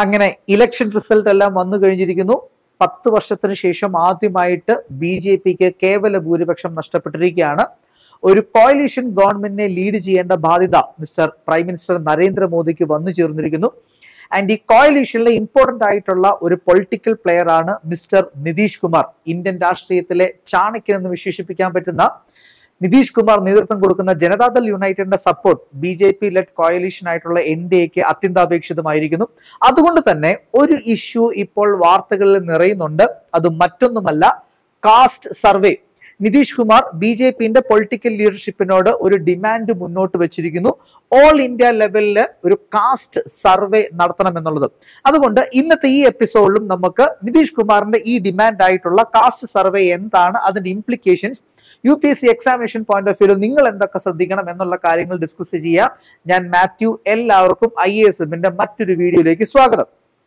അങ്ങനെ election result എല്ലാം വന്നു കഴിഞ്ഞിരിക്കുന്നു പത്ത് വർഷത്തിന് ശേഷം ആദ്യമായിട്ട് ബി ജെ പിക്ക് കേവല ഭൂരിപക്ഷം നഷ്ടപ്പെട്ടിരിക്കുകയാണ് ഒരു കോയലീഷൻ ഗവൺമെന്റിനെ ലീഡ് ചെയ്യേണ്ട ബാധ്യത മിസ്റ്റർ പ്രൈം മിനിസ്റ്റർ നരേന്ദ്രമോദിക്ക് വന്നു ചേർന്നിരിക്കുന്നു ആൻഡ് ഈ കോയലീഷനിലെ ഇമ്പോർട്ടന്റ് ആയിട്ടുള്ള ഒരു പൊളിറ്റിക്കൽ പ്ലെയർ ആണ് മിസ്റ്റർ നിതീഷ് കുമാർ ഇന്ത്യൻ രാഷ്ട്രീയത്തിലെ ചാണക്യൻ എന്ന് വിശേഷിപ്പിക്കാൻ പറ്റുന്ന നിതീഷ് കുമാർ നേതൃത്വം കൊടുക്കുന്ന ജനതാദൾ യുണൈറ്റഡിന്റെ support B J P lead coalition ആയിട്ടുള്ള എൻ ഡി എക്ക് അത്യന്താപേക്ഷിതമായിരിക്കുന്നു അതുകൊണ്ട് തന്നെ ഒരു ഇഷ്യൂ ഇപ്പോൾ വാർത്തകളിൽ നിറയുന്നുണ്ട് അത് മറ്റൊന്നുമല്ല caste survey Nitish Kumar B J പിന്റെ പൊളിറ്റിക്കൽ ലീഡർഷിപ്പിനോട് ഒരു ഡിമാൻഡ് മുന്നോട്ട് വെച്ചിരിക്കുന്നു ഓൾ ഇന്ത്യ ലെവലിൽ ഒരു കാസ്റ്റ് സർവേ നടത്തണം എന്നുള്ളത് അതുകൊണ്ട് ഇന്നത്തെ ഈ എപ്പിസോഡിലും നമുക്ക് നിതീഷ് കുമാറിന്റെ ഈ ഡിമാൻഡ് ആയിട്ടുള്ള കാസ്റ്റ് സർവേ എന്താണ് അതിന്റെ implications U P S C examination point of view നിങ്ങൾ എന്തൊക്കെ ശ്രദ്ധിക്കണം എന്നുള്ള കാര്യങ്ങൾ ഡിസ്കസ് ചെയ്യാം ഞാൻ മാത്യു എല്ലാവർക്കും ഐ എസ് എമ്മിന്റെ മറ്റൊരു വീഡിയോയിലേക്ക് സ്വാഗതം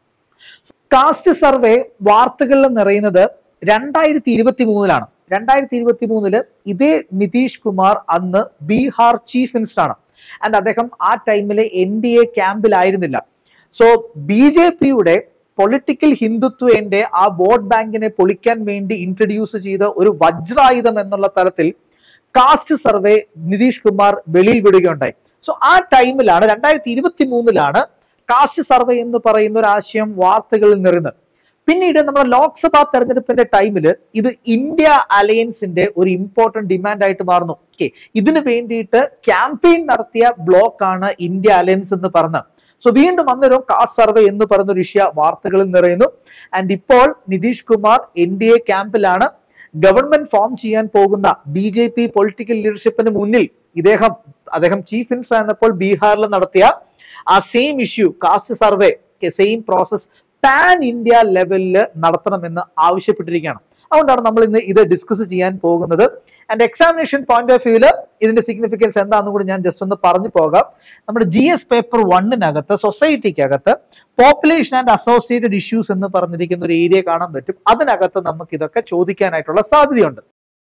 കാസ്റ്റ് സർവേ വാർത്തകളിൽ നിറയുന്നത് രണ്ടായിരത്തി ഇരുപത്തി മൂന്നിലാണ് രണ്ടായിരത്തി ഇരുപത്തി മൂന്നില് ഇതേ നിതീഷ് കുമാർ അന്ന് ബീഹാർ ചീഫ് മിനിസ്റ്റർ ആണ് ആൻഡ് അദ്ദേഹം ആ ടൈമിലെ എൻ ഡി എ ക്യാമ്പിലായിരുന്നില്ല സോ ബി ജെ പിയുടെ പൊളിറ്റിക്കൽ ഹിന്ദുത്വന്റെ ആ വോട്ട് ബാങ്കിനെ പൊളിക്കാൻ വേണ്ടി ഇൻട്രൊഡ്യൂസ് ചെയ്ത ഒരു വജ്രായുധം എന്നുള്ള തരത്തിൽ കാസ്റ്റ് സർവേ നിതീഷ് കുമാർ വെളിയിൽ വിടുകയുണ്ടായി സോ ആ ടൈമിലാണ് രണ്ടായിരത്തി ഇരുപത്തി മൂന്നിലാണ് കാസ്റ്റ് സർവേ എന്ന് പറയുന്ന ഒരു ആശയം വാർത്തകളിൽ നിറയുന്നത് പിന്നീട് നമ്മുടെ ലോക്സഭാ തെരഞ്ഞെടുപ്പിന്റെ ടൈമിൽ ഇത് ഇന്ത്യ അലയൻസിന്റെ ഒരു ഇമ്പോർട്ടന്റ് ഡിമാൻഡ് ആയിട്ട് മാറുന്നു ഓക്കെ ഇതിനു വേണ്ടിയിട്ട് ക്യാമ്പയിൻ നടത്തിയ ബ്ലോക്ക് ആണ് ഇന്ത്യ അലയൻസ് എന്ന് പറഞ്ഞത് സോ വീണ്ടും അന്നേരം കാസ്റ്റ് സർവേ എന്ന് പറയുന്ന ഒരു ഇഷ്യ വാർത്തകളിൽ നിറയുന്നു ആൻഡ് ഇപ്പോൾ Nitish Kumar N D A ക്യാമ്പിലാണ് ഗവൺമെന്റ് ഫോം ചെയ്യാൻ പോകുന്ന ബി ജെ പി പൊളിറ്റിക്കൽ ലീഡർഷിപ്പിന് മുന്നിൽ ഇദ്ദേഹം അദ്ദേഹം ചീഫ് മിനിസ്റ്റർ ആയിരുന്നപ്പോൾ ബീഹാറിൽ നടത്തിയ ആ same issue caste survey same process pan India ലെവലിൽ നടത്തണമെന്ന് ആവശ്യപ്പെട്ടിരിക്കുകയാണ് അതുകൊണ്ടാണ് നമ്മൾ ഇന്ന് ഇത് ഡിസ്കസ് ചെയ്യാൻ പോകുന്നത് ആൻഡ് എക്സാമിനേഷൻ പോയിന്റ് ഓഫ് വ്യൂല് ഇതിന്റെ സിഗ്നിഫിക്കൻസ് എന്താണെന്ന് കൂടി ഞാൻ ജസ്റ്റ് ഒന്ന് പറഞ്ഞു പോകാം നമ്മുടെ ജി എസ് പേപ്പർ വണ്ണിനകത്ത് സൊസൈറ്റിക്കകത്ത് പോപ്പുലേഷൻ ആൻഡ് അസോസിയേറ്റഡ് ഇഷ്യൂസ് എന്ന് പറഞ്ഞിരിക്കുന്ന ഒരു ഏരിയ കാണാൻ പറ്റും അതിനകത്ത് നമുക്ക് ഇതൊക്കെ ചോദിക്കാനായിട്ടുള്ള സാധ്യതയുണ്ട്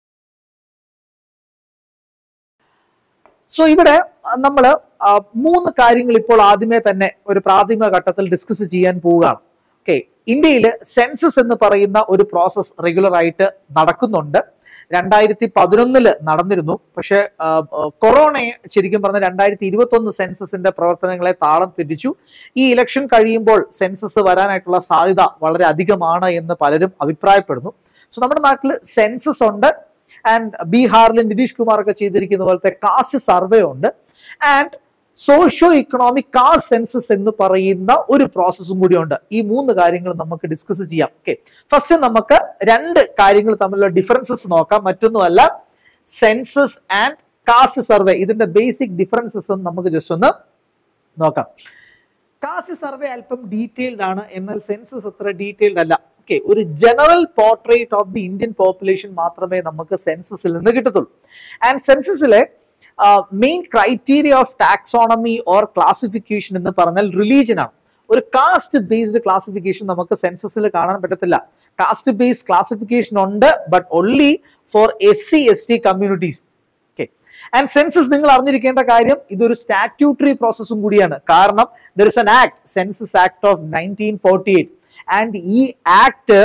സോ ഇവിടെ നമ്മൾ മൂന്ന് കാര്യങ്ങൾ ഇപ്പോൾ ആദ്യമേ തന്നെ ഒരു പ്രാഥമിക ഘട്ടത്തിൽ ഡിസ്കസ് ചെയ്യാൻ പോവുകയാണ് ഓക്കെ ഇന്ത്യയിൽ സെൻസസ് എന്ന് പറയുന്ന ഒരു പ്രോസസ് റെഗുലർ ആയിട്ട് നടക്കുന്നുണ്ട് രണ്ടായിരത്തി പതിനൊന്നില് നടന്നിരുന്നു പക്ഷെ കൊറോണയെ ശരിക്കും പറഞ്ഞ രണ്ടായിരത്തി ഇരുപത്തി ഒന്ന് സെൻസസിന്റെ പ്രവർത്തനങ്ങളെ താളം തെറ്റിച്ചു ഈ ഇലക്ഷൻ കഴിയുമ്പോൾ സെൻസസ് വരാനായിട്ടുള്ള സാധ്യത വളരെ അധികമാണ് എന്ന് പലരും അഭിപ്രായപ്പെടുന്നു സോ നമ്മുടെ നാട്ടിൽ സെൻസസ് ഉണ്ട് ആൻഡ് ബീഹാറിൽ നിതീഷ് കുമാർ ഒക്കെ ചെയ്തിരിക്കുന്ന പോലത്തെ കാസ്റ്റ് സർവേ ഉണ്ട് and socio economic caste census എന്ന് പറയുന്ന ഒരു പ്രോസസ്സും കൂടി ഉണ്ട് ഈ മൂന്ന് കാര്യങ്ങൾ നമുക്ക് ഡിസ്കസ് ചെയ്യാം ഓക്കെ ഫസ്റ്റ് നമുക്ക് രണ്ട് കാര്യങ്ങൾ തമ്മിലുള്ള ഡിഫറൻസസ് നോക്കാം മറ്റൊന്നുമല്ല സെൻസസ് ആൻഡ് കാസ്റ്റ് സർവേ ഇതിന്റെ ബേസിക് ഡിഫറൻസസ് നമുക്ക് ജസ്റ്റ് ഒന്ന് നോക്കാം കാസ്റ്റ് സർവേ അല്പം ഡീറ്റെയിൽഡ് ആണ് എന്നാൽ സെൻസസ് അത്ര ഡീറ്റെയിൽഡ് അല്ല ഓക്കെ ഒരു general portrait of the Indian population മാത്രമേ നമുക്ക് സെൻസസിൽ നിന്ന് കിട്ടത്തുള്ളൂ ആൻഡ് സെൻസസിലെ main criteria of taxonomy or classification എന്ന് പറഞ്ഞാൽ റിലീജിയൻ ആണ് ഒരു കാസ്റ്റ് ബേസ്ഡ് ക്ലാസിഫിക്കേഷൻ നമുക്ക് സെൻസസിൽ കാണാൻ പറ്റത്തില്ല കാസ്റ്റ് ബേസ്ഡ് ക്ലാസിഫിക്കേഷൻ ഉണ്ട് but only for S C S T communities okay and census നിങ്ങൾ അറിഞ്ഞിരിക്കേണ്ട കാര്യം ഇതൊരു സ്റ്റാറ്റ്യൂട്ടറി പ്രോസസ്സും കൂടിയാണ് കാരണം there is an act census act of nineteen forty eight and ഈ ആക്ട്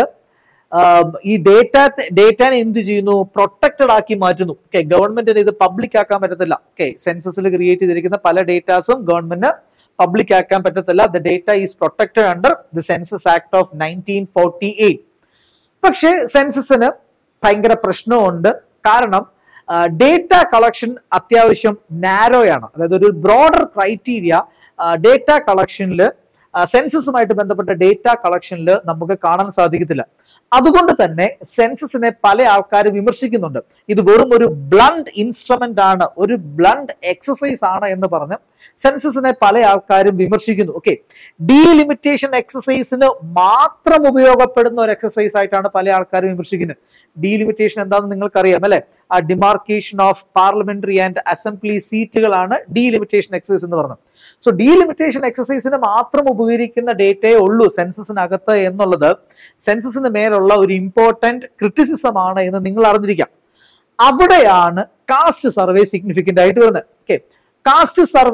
ഈ ഡേറ്റ ഡേറ്റാനെ എന്ത് ചെയ്യുന്നു പ്രൊട്ടക്റ്റഡ് ആക്കി മാറ്റുന്നു ഓക്കെ ഗവൺമെന്റിന് ഇത് പബ്ലിക് ആക്കാൻ പറ്റത്തില്ല ഓക്കെ സെൻസസിൽ ക്രിയേറ്റ് ചെയ്തിരിക്കുന്ന പല ഡേറ്റാസും ഗവൺമെന്റിന് പബ്ലിക് ആക്കാൻ പറ്റത്തില്ല the data is protected under the census act of nineteen forty eight പക്ഷേ സെൻസസിന് ഭയങ്കര പ്രശ്നമുണ്ട് കാരണം ഡേറ്റ കളക്ഷൻ അത്യാവശ്യം നാരോയാണ് അതായത് ഒരു ബ്രോഡർ ക്രൈറ്റീരിയ ഡേറ്റ കളക്ഷനിൽ സെൻസസുമായിട്ട് ബന്ധപ്പെട്ട ഡേറ്റ കളക്ഷനിൽ നമുക്ക് കാണാൻ സാധിക്കത്തില്ല അതുകൊണ്ട് തന്നെ സെൻസസിനെ പല ആൾക്കാരും വിമർശിക്കുന്നുണ്ട് ഇത് വെറും ഒരു ബ്ലണ്ട് ഇൻസ്ട്രുമെന്റ് ആണ് ഒരു ബ്ലണ്ട് എക്സസൈസ് ആണ് എന്ന് പറഞ്ഞ് സെൻസസിനെ പല ആൾക്കാരും വിമർശിക്കുന്നു ഓക്കെ ഡീലിമിറ്റേഷൻ എക്സസൈസിന് മാത്രം ഉപയോഗപ്പെടുന്ന ഒരു എക്സസൈസ് ആയിട്ടാണ് പല ആൾക്കാരും വിമർശിക്കുന്നത് ഡീലിമിറ്റേഷൻ എന്താണെന്ന് നിങ്ങൾക്കറിയാം അല്ലെ ആ demarcation of parliamentary and assembly സീറ്റുകളാണ് ഡീലിമിറ്റേഷൻ എക്സസൈസ് എന്ന് പറഞ്ഞത് സോ ഡീലിമിറ്റേഷൻ എക്സസൈസിന് മാത്രം ഉപകരിക്കുന്ന ഡേറ്റയെ ഉള്ളൂ സെൻസസിനകത്ത് എന്നുള്ളത് സെൻസസിന് മേലുള്ള ഒരു ഇമ്പോർട്ടന്റ് ക്രിറ്റിസിസം ആണ് എന്ന് നിങ്ങൾ അറിഞ്ഞിരിക്കാം അവിടെയാണ് കാസ്റ്റ് സർവേ സിഗ്നിഫിക്കന്റ് ആയിട്ട് വരുന്നത് ഓക്കെ കാസ്റ്റ് സർവേ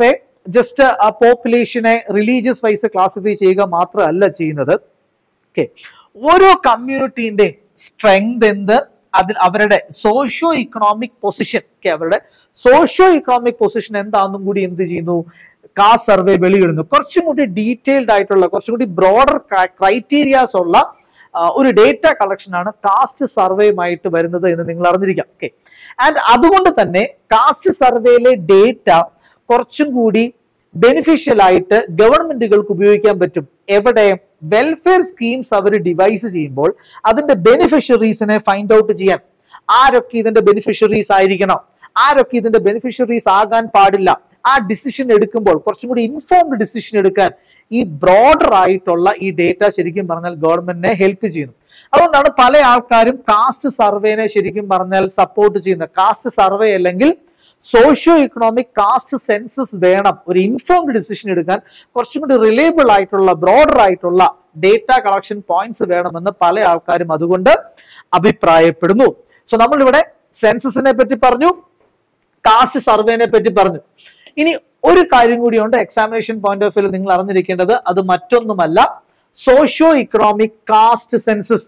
ജസ്റ്റ് ആ പോപ്പുലേഷനെ റിലീജിയസ് വൈസ് ക്ലാസിഫൈ ചെയ്യുക മാത്രമല്ല ചെയ്യുന്നത് ഓക്കെ ഓരോ കമ്മ്യൂണിറ്റീന്റെയും സ്ട്രെങ്ത് എന്ത് അതിൽ അവരുടെ സോഷ്യോ ഇക്കണോമിക് പൊസിഷൻ ഓക്കെ അവരുടെ സോഷ്യോ ഇക്കണോമിക് പൊസിഷൻ എന്താണെന്നും കൂടി എന്ത് ചെയ്യുന്നു കാസ്റ്റ് സർവേ വെളിയിടുന്നു കുറച്ചും കൂടി ഡീറ്റെയിൽഡ് ആയിട്ടുള്ള കുറച്ചും കൂടി ബ്രോഡർ ക്രൈറ്റീരിയാസ് ഉള്ള ആ, ഒരു ഡേറ്റ കളക്ഷൻ ആണ് കാസ്റ്റ് സർവേയുമായിട്ട് വരുന്നത് എന്ന് നിങ്ങൾ അറിഞ്ഞിരിക്കാം ഓക്കെ ആൻഡ് അതുകൊണ്ട് തന്നെ കാസ്റ്റ് സർവേയിലെ ഡേറ്റ കുറച്ചും കൂടി ബെനിഫിഷ്യൽ ആയിട്ട് ഗവൺമെന്റുകൾക്ക് ഉപയോഗിക്കാൻ പറ്റും എവിടെ വെൽഫെയർ സ്കീംസ് അവർ ഡിവൈസ് ചെയ്യുമ്പോൾ അതിന്റെ ബെനിഫിഷ്യറീസിനെ ഫൈൻഡ് ഔട്ട് ചെയ്യാൻ ആരൊക്കെ ഇതിന്റെ ബെനിഫിഷ്യറീസ് ആയിരിക്കണം ആരൊക്കെ ഇതിന്റെ ബെനിഫിഷ്യറീസ് ആകാൻ പാടില്ല ആ ഡിസിഷൻ എടുക്കുമ്പോൾ കുറച്ചും കൂടി ഇൻഫോംഡ് ഡിസിഷൻ എടുക്കാൻ ഈ ബ്രോഡർ ആയിട്ടുള്ള ഈ ഡേറ്റ ശരിക്കും പറഞ്ഞാൽ ഗവൺമെന്റിനെ ഹെൽപ്പ് ചെയ്യുന്നു അതുകൊണ്ടാണ് പല ആൾക്കാരും കാസ്റ്റ് സർവേനെ ശരിക്കും പറഞ്ഞാൽ സപ്പോർട്ട് ചെയ്യുന്നത് കാസ്റ്റ് സർവേ അല്ലെങ്കിൽ സോഷ്യോ ഇക്കണോമിക് കാസ്റ്റ് സെൻസസ് വേണം ഒരു ഇൻഫോംഡ് ഡിസിഷൻ എടുക്കാൻ കുറച്ചും കൂടി റിലേബിൾ ആയിട്ടുള്ള ബ്രോഡർ ആയിട്ടുള്ള ഡേറ്റ കളക്ഷൻ പോയിന്റ്സ് വേണമെന്ന് പല ആൾക്കാരും അതുകൊണ്ട് അഭിപ്രായപ്പെടുന്നു സോ നമ്മൾ ഇവിടെ സെൻസസിനെ പറ്റി പറഞ്ഞു കാസ്റ്റ് സർവേനെ പറ്റി പറഞ്ഞു ഇനി ഒരു കാര്യം കൂടിയുണ്ട് എക്സാമിനേഷൻ പോയിന്റ് ഓഫ് വ്യൂ നിങ്ങൾ അറിഞ്ഞിരിക്കേണ്ടത് അത് മറ്റൊന്നുമല്ല സോഷ്യോ ഇക്കണോമിക് കാസ്റ്റ് സെൻസസ്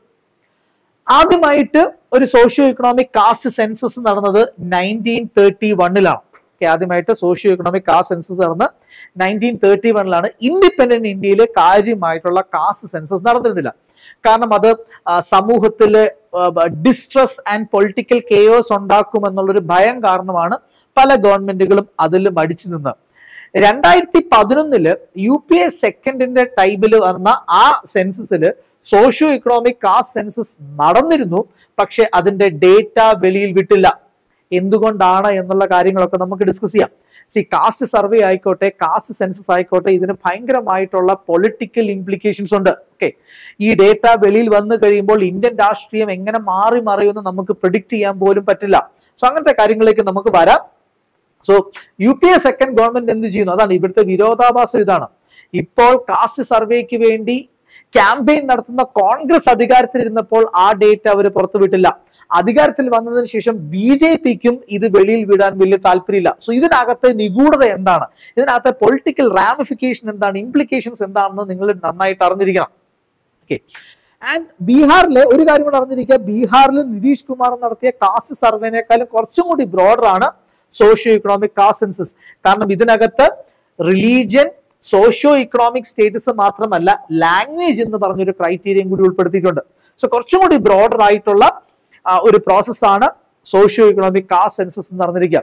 ആദ്യമായിട്ട് ഒരു സോഷ്യോ ഇക്കണോമിക് കാസ്റ്റ് സെൻസസ് നടന്നത് നയൻറ്റീൻ തേർട്ടി വണ്ണിലാണ് ഓക്കെ ആദ്യമായിട്ട് സോഷ്യോ ഇക്കണോമിക് കാസ്റ്റ് സെൻസസ് നടന്ന് നയൻറ്റീൻ തേർട്ടി വണ്ണിലാണ് ഇൻഡിപെൻഡന്റ് ഇന്ത്യയിൽ കാര്യമായിട്ടുള്ള കാസ്റ്റ് സെൻസസ് നടന്നിരുന്നില്ല കാരണം അത് ആ, സമൂഹത്തിലെ ഡിസ്ട്രസ് ആൻഡ് പൊളിറ്റിക്കൽ കെയോസ് ഉണ്ടാക്കുമെന്നുള്ളൊരു ഭയം കാരണമാണ് പല ഗവൺമെന്റുകളും അതിൽ മടിച്ചു നിന്ന് രണ്ടായിരത്തി പതിനൊന്നില് യു പി എ സെക്കൻഡിന്റെ ടൈമിൽ വന്ന ആ സെൻസസില് സോഷ്യോ ഇക്കണോമിക് കാസ്റ്റ് സെൻസസ് നടന്നിരുന്നു പക്ഷെ അതിന്റെ ഡേറ്റ വെളിയിൽ വിട്ടില്ല എന്തുകൊണ്ടാണ് എന്നുള്ള കാര്യങ്ങളൊക്കെ നമുക്ക് ഡിസ്കസ് ചെയ്യാം സി കാസ്റ്റ് സർവേ ആയിക്കോട്ടെ കാസ്റ്റ് സെൻസസ് ആയിക്കോട്ടെ ഇതിന് ഭയങ്കരമായിട്ടുള്ള പൊളിറ്റിക്കൽ ഇംപ്ലിക്കേഷൻസ് ഉണ്ട് ഓക്കെ ഈ ഡേറ്റ വെളിയിൽ വന്നു കഴിയുമ്പോൾ ഇന്ത്യൻ രാഷ്ട്രീയം എങ്ങനെ മാറി മറിയുമെന്ന് നമുക്ക് പ്രിഡിക്റ്റ് ചെയ്യാൻ പോലും പറ്റില്ല സോ അങ്ങനത്തെ കാര്യങ്ങളിലേക്ക് നമുക്ക് വരാം so U P A second government എന്ത് ചെയ്യുന്നു അതാണ് ഇവിടുത്തെ വിരോധാഭാസം ഇതാണ് ഇപ്പോൾ കാസ്റ്റ് സർവേക്ക് വേണ്ടി ക്യാമ്പയിൻ നടത്തുന്ന കോൺഗ്രസ് അധികാരത്തിലിരുന്നപ്പോൾ ആ ഡേറ്റ അവർ പുറത്തുവിട്ടില്ല അധികാരത്തിൽ വന്നതിന് ശേഷം ബി ജെ പിക്കും ഇത് വെളിയിൽ വിടാൻ വലിയ താല്പര്യമില്ല സോ ഇതിനകത്തെ നിഗൂഢത എന്താണ് ഇതിനകത്തെ പൊളിറ്റിക്കൽ റാമിഫിക്കേഷൻ എന്താണ് ഇംപ്ലിക്കേഷൻസ് എന്താണെന്ന് നിങ്ങൾ നന്നായിട്ട് അറിഞ്ഞിരിക്കണം ഓക്കെ ആൻഡ് ബീഹാറിലെ ഒരു കാര്യം കൂടെ അറിഞ്ഞിരിക്കുക ബീഹാറിൽ നിതീഷ് കുമാർ നടത്തിയ കാസ്റ്റ് സർവേനേക്കാളും കുറച്ചും കൂടി ബ്രോഡർ ആണ് സോഷ്യോ ഇക്കണോമിക് കാസ്റ്റ് സെൻസസ് കാരണം ഇതിനകത്ത് റിലീജിയൻ സോഷ്യോ ഇക്കണോമിക് സ്റ്റേറ്റസ് മാത്രമല്ല ലാംഗ്വേജ് എന്ന് പറഞ്ഞൊരു ക്രൈറ്റീരിയൻ കൂടി ഉൾപ്പെടുത്തിയിട്ടുണ്ട് സോ കുറച്ചും കൂടി ബ്രോഡർ ആയിട്ടുള്ള ആ, ഒരു പ്രോസസ്സാണ് സോഷ്യോ ഇക്കണോമിക് കാസ്റ്റ് സെൻസസ് എന്ന് അറിഞ്ഞിരിക്കുക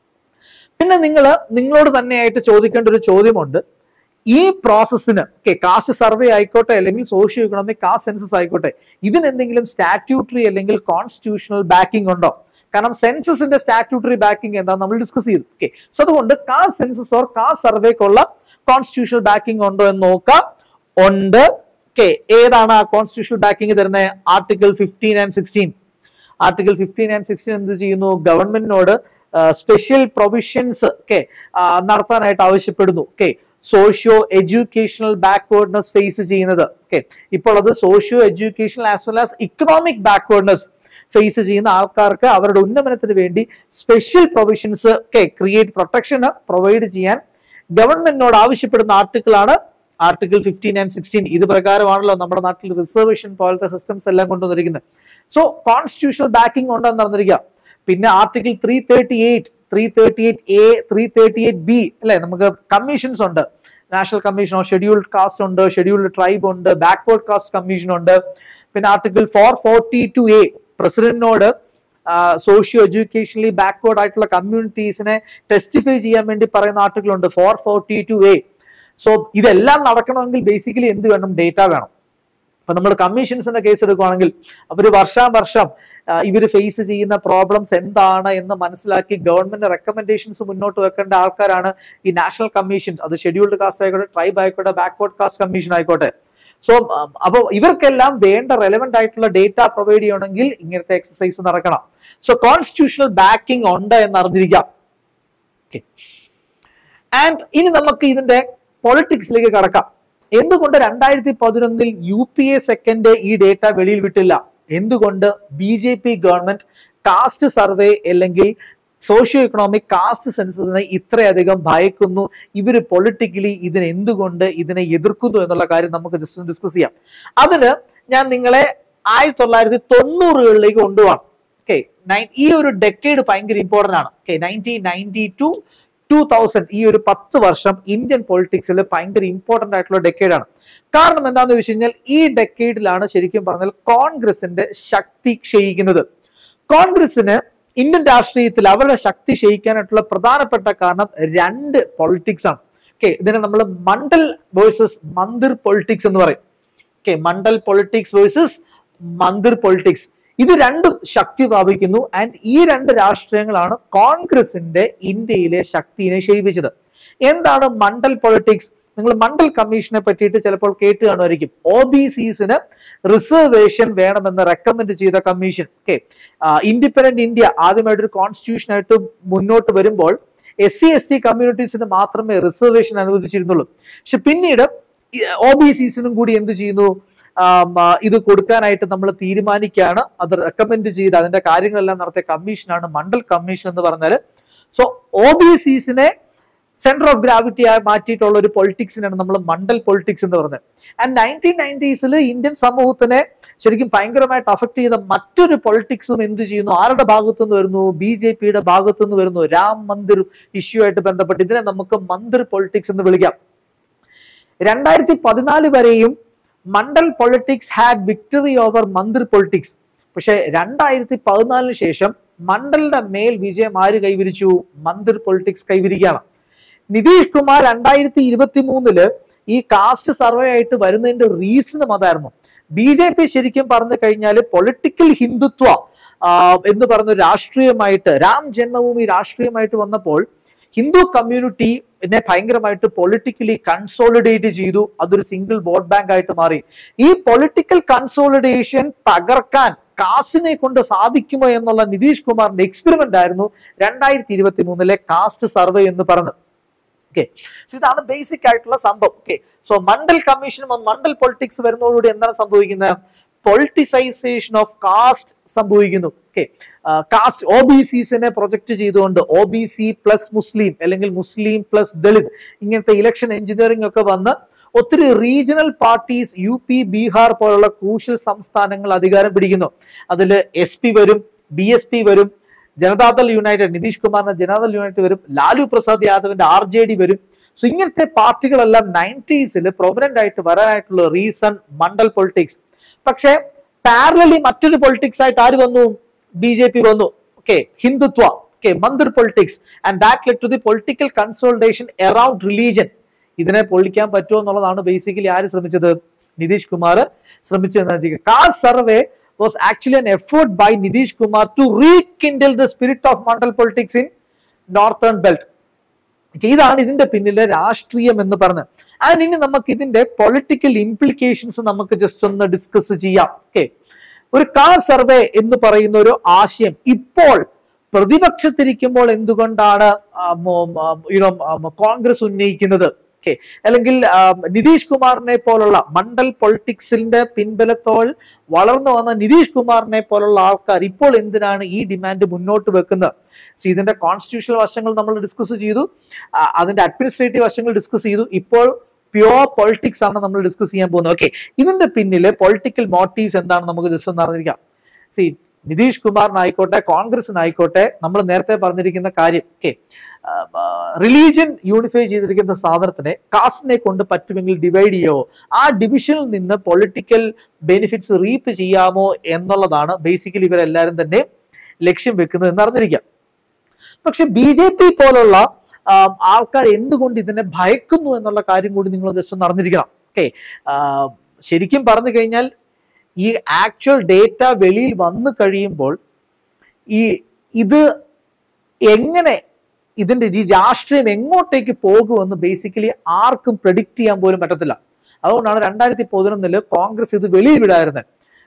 പിന്നെ നിങ്ങൾ നിങ്ങളോട് തന്നെയായിട്ട് ചോദിക്കേണ്ട ഒരു ചോദ്യമുണ്ട് ഈ പ്രോസസ്സിന് ഓക്കെ കാസ്റ്റ് സർവേ ആയിക്കോട്ടെ അല്ലെങ്കിൽ സോഷ്യോ ഇക്കണോമിക് കാസ്റ്റ് സെൻസസ് ആയിക്കോട്ടെ ഇതിന് എന്തെങ്കിലും സ്റ്റാറ്റ്യൂട്ടറി അല്ലെങ്കിൽ കോൺസ്റ്റിറ്റ്യൂഷണൽ ബാക്കിംഗ് ഉണ്ടോ കാരണം സെൻസസിന്റെ സ്റ്റാറ്റ്യൂട്ടറി ബാക്കിംഗ് എന്താ നമ്മൾ ഡിസ്കസ് ചെയ്തു ഓക്കെ സോ അതുകൊണ്ട് കാസ്റ്റ് സെൻസസ് ഓർ കാസ്റ്റ് സർവേക്കുള്ള കോൺസ്റ്റിറ്റ്യൂഷണൽ ബാക്കിംഗ് ഉണ്ടോ എന്ന് നോക്കാം ഉണ്ട് ഓക്കെ ഏതാണ് ആ കോൺസ്റ്റിറ്റ്യൂഷണൽ ബാക്കിംഗ് തരുന്നത് article fifteen and sixteen article fifteen and sixteen എന്ത് ചെയ്യുന്നു ഗവൺമെന്റിനോട് സ്പെഷ്യൽ പ്രൊവിഷൻസ് ഒക്കെ നടത്താനായിട്ട് ആവശ്യപ്പെടുന്നു okay socio educational backwardness face ചെയ്യുന്നത് ഓക്കെ ഇപ്പോൾ അത് socio educational as well as economic backwardness face ചെയ്യുന്ന ആൾക്കാർക്ക് അവരുടെ ഉന്നമനത്തിന് വേണ്ടി സ്പെഷ്യൽ പ്രൊവിഷൻസ് ഒക്കെ ക്രിയേറ്റ് പ്രൊട്ടക്ഷന് പ്രൊവൈഡ് ചെയ്യാൻ ഗവൺമെന്റിനോട് ആവശ്യപ്പെടുന്ന ആർട്ടിക്കിളാണ് ആർട്ടിക്കിൾ ഫിഫ്റ്റീൻ ആൻഡ് സിക്സ്റ്റീൻ ഇത് പ്രകാരമാണല്ലോ നമ്മുടെ നാട്ടിൽ റിസർവേഷൻ പോലത്തെ സിസ്റ്റംസ് എല്ലാം കൊണ്ടുവന്നിരിക്കുന്നത് സോ കോൺസ്റ്റിറ്റ്യൂഷണൽ ബാക്കിംഗ് ഉണ്ടെന്ന് അറിഞ്ഞിരിക്കുക പിന്നെ article three thirty eight three thirty eight A three thirty eight B അല്ലെ നമുക്ക് കമ്മീഷൻസ് ഉണ്ട് നാഷണൽ കമ്മീഷൻ ഷെഡ്യൂൾഡ് കാസ്റ്റ് ഉണ്ട് ഷെഡ്യൂൾഡ് ട്രൈബ് ഉണ്ട് ബാക്ക്വേർഡ് കാസ്റ്റ് കമ്മീഷൻ ഉണ്ട് പിന്നെ article four forty two A പ്രസിഡന്റിനോട് സോഷ്യോ എഡ്യൂക്കേഷനലി ബാക്ക്വേർഡ് ആയിട്ടുള്ള കമ്മ്യൂണിറ്റീസിനെ ടെസ്റ്റിഫൈ ചെയ്യാൻ വേണ്ടി പറയുന്ന ആർട്ടിക്കിൾ ഉണ്ട് four forty two A so ഇതെല്ലാം നടക്കണമെങ്കിൽ ബേസിക്കലി എന്ത് വേണം ഡേറ്റ വേണം ഇപ്പൊ നമ്മൾ കമ്മീഷൻസിന്റെ കേസ് എടുക്കുവാണെങ്കിൽ അവർ വർഷാവർഷം ഇവർ ഫേസ് ചെയ്യുന്ന പ്രോബ്ലംസ് എന്താണ് എന്ന് മനസ്സിലാക്കി ഗവൺമെന്റ് റെക്കമെൻഡേഷൻസ് മുന്നോട്ട് വെക്കേണ്ട ആൾക്കാരാണ് ഈ നാഷണൽ കമ്മീഷൻ അത് ഷെഡ്യൂൾഡ് കാസ്റ്റ് ആയിക്കോട്ടെ ട്രൈബ് ആയിക്കോട്ടെ ബാക്ക്വേർഡ് കാസ്റ്റ് കമ്മീഷൻ ആയിക്കോട്ടെ സോ അപ്പോൾ ഇവർക്കെല്ലാം വേണ്ട റെലവെന്റ് ആയിട്ടുള്ള ഡേറ്റ പ്രൊവൈഡ് ചെയ്യണമെങ്കിൽ ഇങ്ങനത്തെ എക്സസൈസ് നടക്കണം സോ കോൺസ്റ്റിറ്റ്യൂഷണൽ ബാക്കിംഗ് ഉണ്ട് എന്ന് അറിഞ്ഞിരിക്കാം ആൻഡ് ഇനി നമുക്ക് ഇതിന്റെ പൊളിറ്റിക്സിലേക്ക് കടക്കാം എന്തുകൊണ്ട് രണ്ടായിരത്തി പതിനൊന്നിൽ യു പി എ സെക്കൻഡ് ഈ ഡേറ്റ വെളിയിൽ വിട്ടില്ല എന്തുകൊണ്ട് B J P government caste survey അല്ലെങ്കിൽ സോഷ്യോ ഇക്കണോമിക് കാസ്റ്റ് സെൻസസിനെ ഇത്രയധികം ഭയക്കുന്നു ഇവര് പൊളിറ്റിക്കലി ഇതിനെ എന്തുകൊണ്ട് ഇതിനെ എതിർക്കുന്നു എന്നുള്ള കാര്യം നമുക്ക് ജസ്റ്റ് ഡിസ്കസ് ചെയ്യാം അതിന് ഞാൻ നിങ്ങളെ ആയിരത്തി തൊള്ളായിരത്തി തൊണ്ണൂറുകളിലേക്ക് കൊണ്ടുപോകാം ഓക്കെ ഈ ഒരു ഡെക്കേഡ് ഭയങ്കര ഇമ്പോർട്ടന്റ് ആണ് okay nineteen ninety two two thousand ഈ ഒരു പത്ത് വർഷം ഇന്ത്യൻ പൊളിറ്റിക്സിൽ ഭയങ്കര ഇമ്പോർട്ടന്റ് ആയിട്ടുള്ള ഡെക്കേഡ് ആണ് കാരണം എന്താണെന്ന് ചോദിച്ചു കഴിഞ്ഞാൽ ഈ ഡെക്കേഡിലാണ് ശരിക്കും പറഞ്ഞാൽ കോൺഗ്രസിന്റെ ശക്തി ക്ഷയിക്കുന്നത് കോൺഗ്രസിന് ഇന്ത്യൻ രാഷ്ട്രീയത്തിൽ അവരുടെ ശക്തി ക്ഷയിക്കാനായിട്ടുള്ള പ്രധാനപ്പെട്ട കാരണം രണ്ട് പൊളിറ്റിക്സ് ആണ് ഓക്കെ ഇതിനെ നമ്മൾ മണ്ഡൽ വേഴ്സസ് മന്ദിർ പൊളിറ്റിക്സ് എന്ന് പറയും okay Mandal politics versus Mandir politics ഇത് രണ്ടും ശക്തി പ്രാപിക്കുന്നു ആൻഡ് ഈ രണ്ട് രാഷ്ട്രീയങ്ങളാണ് കോൺഗ്രസിന്റെ ഇന്ത്യയിലെ ശക്തിയെ ക്ഷയിപ്പിച്ചത് എന്താണ് മണ്ഡൽ പൊളിറ്റിക്സ് നിങ്ങൾ മണ്ഡൽ കമ്മീഷനെ പറ്റിയിട്ട് ചിലപ്പോൾ കേട്ട് കാണുമായിരിക്കും ഒ ബി സിസിന് റിസർവേഷൻ വേണമെന്ന് റെക്കമെൻഡ് ചെയ്ത കമ്മീഷൻ ഓക്കെ ഇൻഡിപെൻഡന്റ് ഇന്ത്യ ആദ്യമായിട്ട് ഒരു കോൺസ്റ്റിറ്റ്യൂഷൻ ആയിട്ട് മുന്നോട്ട് വരുമ്പോൾ എസ് സി എസ് ടി കമ്മ്യൂണിറ്റീസിന് മാത്രമേ റിസർവേഷൻ അനുവദിച്ചിരുന്നുള്ളൂ പക്ഷെ പിന്നീട് ഒ ബി സിസിനും കൂടി എന്ത് ചെയ്യുന്നു ആം, ആ, ഇത് കൊടുക്കാനായിട്ട് നമ്മൾ തീരുമാനിക്കുകയാണ് അത് റെക്കമെൻഡ് ചെയ്ത് അതിന്റെ കാര്യങ്ങളെല്ലാം നടത്തിയ കമ്മീഷനാണ് മണ്ഡൽ കമ്മീഷൻ എന്ന് പറഞ്ഞാൽ സോ ഒ ബി സിസിനെ സെന്റർ ഓഫ് ഗ്രാവിറ്റി ആയി മാറ്റിയിട്ടുള്ള ഒരു പൊളിറ്റിക്സിനാണ് നമ്മൾ മണ്ഡൽ പൊളിറ്റിക്സ് എന്ന് പറയുന്നത് ആൻഡ് നയൻറ്റീൻ നയൻറ്റീസിൽ ഇന്ത്യൻ സമൂഹത്തിനെ ശരിക്കും ഭയങ്കരമായിട്ട് അഫക്ട് ചെയ്ത മറ്റൊരു പൊളിറ്റിക്സും എന്ത് ചെയ്യുന്നു ആരുടെ ഭാഗത്തു നിന്ന് വരുന്നു ബി ജെ പിയുടെ ഭാഗത്തു നിന്ന് വരുന്നു രാം മന്ദിർ ഇഷ്യൂ ആയിട്ട് ബന്ധപ്പെട്ട് ഇതിനെ നമുക്ക് മന്ദിർ പൊളിറ്റിക്സ് എന്ന് വിളിക്കാം രണ്ടായിരത്തി പതിനാല് വരെയും Mandal politics had victory over Mandir politics പക്ഷെ രണ്ടായിരത്തി പതിനാലിന് ശേഷം മണ്ഡലിന്റെ മേൽ വിജയം ആര് കൈവരിച്ചു മന്ദിർ പൊളിറ്റിക്സ് കൈവരിക്കുകയാണ് നിതീഷ് കുമാർ രണ്ടായിരത്തി ഇരുപത്തി മൂന്നില് ഈ കാസ്റ്റ് സർവേ ആയിട്ട് വരുന്നതിന്റെ റീസണും അതായിരുന്നു ബി ജെ പി ശരിക്കും പറഞ്ഞു കഴിഞ്ഞാൽ പൊളിറ്റിക്കൽ ഹിന്ദുത്വ ആ, എന്ന് പറഞ്ഞ ഒരു രാഷ്ട്രീയമായിട്ട് രാം ജന്മഭൂമി രാഷ്ട്രീയമായിട്ട് വന്നപ്പോൾ ഹിന്ദു കമ്മ്യൂണിറ്റിനെ ഭയങ്കരമായിട്ട് പൊളിറ്റിക്കലി കൺസോളിഡേറ്റ് ചെയ്തു അതൊരു സിംഗിൾ വോട്ട് ബാങ്ക് ആയിട്ട് മാറി ഈ പൊളിറ്റിക്കൽ കൺസോളിഡേഷൻ തകർക്കാൻ കാസിനെ കൊണ്ട് സാധിക്കുമോ എന്നുള്ള നിതീഷ് കുമാറിന്റെ എക്സ്പെരിമെന്റ് ആയിരുന്നു രണ്ടായിരത്തി ഇരുപത്തി മൂന്നിലെ കാസ്റ്റ് സർവേ എന്ന് പറഞ്ഞത് ഓക്കെ ഇതാണ് ബേസിക് ആയിട്ടുള്ള സംഭവം okay so Mandal commission Mandal politics വരുന്നതോടുകൂടി എന്താണ് സംഭവിക്കുന്നത് പൊളിറ്റിസൈസേഷൻ ഓഫ് കാസ്റ്റ് സംഭവിക്കുന്നു ഓക്കെ കാസ്റ്റ് ഒ ബി സിസിനെ പ്രൊജക്ട് ചെയ്തുകൊണ്ട് O B C plus Muslim അല്ലെങ്കിൽ മുസ്ലിം പ്ലസ് ദളിത് ഇങ്ങനത്തെ ഇലക്ഷൻ എഞ്ചിനീയറിംഗ് ഒക്കെ വന്ന് ഒത്തിരി regional parties U P Bihar പോലുള്ള ക്രൂഷ്യൽ സംസ്ഥാനങ്ങൾ അധികാരം പിടിക്കുന്നു അതിൽ എസ് പി വരും ബി എസ് പി വരും ജനതാദൾ യുണൈറ്റഡ് നിതീഷ് കുമാറിന്റെ ജനതാദൾ യുണൈറ്റഡ് വരും ലാലു പ്രസാദ് യാദവിന്റെ ആർ ജെ ഡി വരും സോ ഇങ്ങനത്തെ പാർട്ടികളെല്ലാം നയൻറ്റീസിൽ പ്രൊമിനന്റ് ആയിട്ട് വരാനായിട്ടുള്ള റീസൺ മണ്ഡൽ പൊളിറ്റിക്സ് പക്ഷേ പാരലലി മറ്റൊരു പൊളിറ്റിക്സ് ആയിട്ട് ആര് വന്നു ബി ജെ പി വന്നു okay Hindutva okay Mandir politics and that led to the political consolidation around religion ഇതിനെ പൊളിക്കാൻ പറ്റുമോ എന്നുള്ളതാണ് ബേസിക്കലി ആര് ശ്രമിച്ചത് നിതീഷ് കുമാർ ശ്രമിച്ചത് caste survey was actually an effort by Nitish Kumar to rekindle the spirit of mandal politics in northern belt ഇതാണ് ഇതിന്റെ പിന്നിലെ രാഷ്ട്രീയം എന്ന് പറഞ്ഞ് ആൻഡ് ഇനി നമുക്ക് ഇതിന്റെ പൊളിറ്റിക്കൽ ഇംപ്ലിക്കേഷൻസ് നമുക്ക് ജസ്റ്റ് ഒന്ന് ഡിസ്കസ് ചെയ്യാം ഓക്കെ ഒരു കാർ സർവേ എന്ന് പറയുന്ന ഒരു ആശയം ഇപ്പോൾ പ്രതിപക്ഷത്തിരിക്കുമ്പോൾ എന്തുകൊണ്ടാണ് യുനോ കോൺഗ്രസ് ഉന്നയിക്കുന്നത് ഓക്കെ അല്ലെങ്കിൽ ആ, നിതീഷ് കുമാറിനെ പോലുള്ള മണ്ഡൽ പൊളിറ്റിക്സിന്റെ പിൻബലത്തോൾ വളർന്നു വന്ന നിതീഷ് കുമാറിനെ പോലുള്ള ആൾക്കാർ ഇപ്പോൾ എന്തിനാണ് ഈ ഡിമാൻഡ് മുന്നോട്ട് വെക്കുന്നത് സോ ഇതിന്റെ കോൺസ്റ്റിറ്റ്യൂഷണൽ വശങ്ങൾ നമ്മൾ ഡിസ്കസ് ചെയ്തു ആ, അതിന്റെ അഡ്മിനിസ്ട്രേറ്റീവ് വശങ്ങൾ ഡിസ്കസ് ചെയ്തു ഇപ്പോൾ പ്യോർ പൊളിറ്റിക്സ് ആണ് നമ്മൾ ഡിസ്കസ് ചെയ്യാൻ പോകുന്നത് ഓക്കെ ഇതിന്റെ പിന്നിലെ പൊളിറ്റിക്കൽ മോട്ടീവ്സ് എന്താണ് നമുക്ക് ജസ്റ്റ് ഒന്ന് അറിഞ്ഞിരിക്കാം സി നിതീഷ് കുമാറിനായിക്കോട്ടെ കോൺഗ്രസിനായിക്കോട്ടെ നമ്മൾ നേരത്തെ പറഞ്ഞിരിക്കുന്ന കാര്യം ഓക്കെ റിലീജിയൻ യൂണിഫൈ ചെയ്തിരിക്കുന്ന സാധനത്തിനെ കാസ്റ്റിനെ കൊണ്ട് പറ്റുമെങ്കിൽ ഡിവൈഡ് ചെയ്യാമോ ആ ഡിവിഷനിൽ നിന്ന് പൊളിറ്റിക്കൽ ബെനിഫിറ്റ്സ് റീപ്പ് ചെയ്യാമോ എന്നുള്ളതാണ് ബേസിക്കലി ഇവരെല്ലാവരും തന്നെ ലക്ഷ്യം വെക്കുന്നത് എന്ന് അറിഞ്ഞിരിക്കാം പക്ഷെ ബി ജെ പി പോലുള്ള ആൾക്കാർ എന്തുകൊണ്ട് ഇതിനെ ഭയക്കുന്നു എന്നുള്ള കാര്യം കൂടി നിങ്ങൾ ജസ്റ്റ് ഒന്ന് അറിഞ്ഞിരിക്കണം ഓക്കെ ശരിക്കും പറഞ്ഞു കഴിഞ്ഞാൽ ഈ ആക്ച്വൽ ഡേറ്റ വെളിയിൽ വന്നു കഴിയുമ്പോൾ ഈ ഇത് എങ്ങനെ ഇതിന്റെ ഈ രാഷ്ട്രീയം എങ്ങോട്ടേക്ക് പോകുമെന്ന് ബേസിക്കലി ആർക്കും പ്രഡിക്റ്റ് ചെയ്യാൻ പോലും പറ്റത്തില്ല അതുകൊണ്ടാണ് രണ്ടായിരത്തി പതിനൊന്നില് കോൺഗ്രസ് ഇത് വെളിയിൽ വിടായിരുന്നത്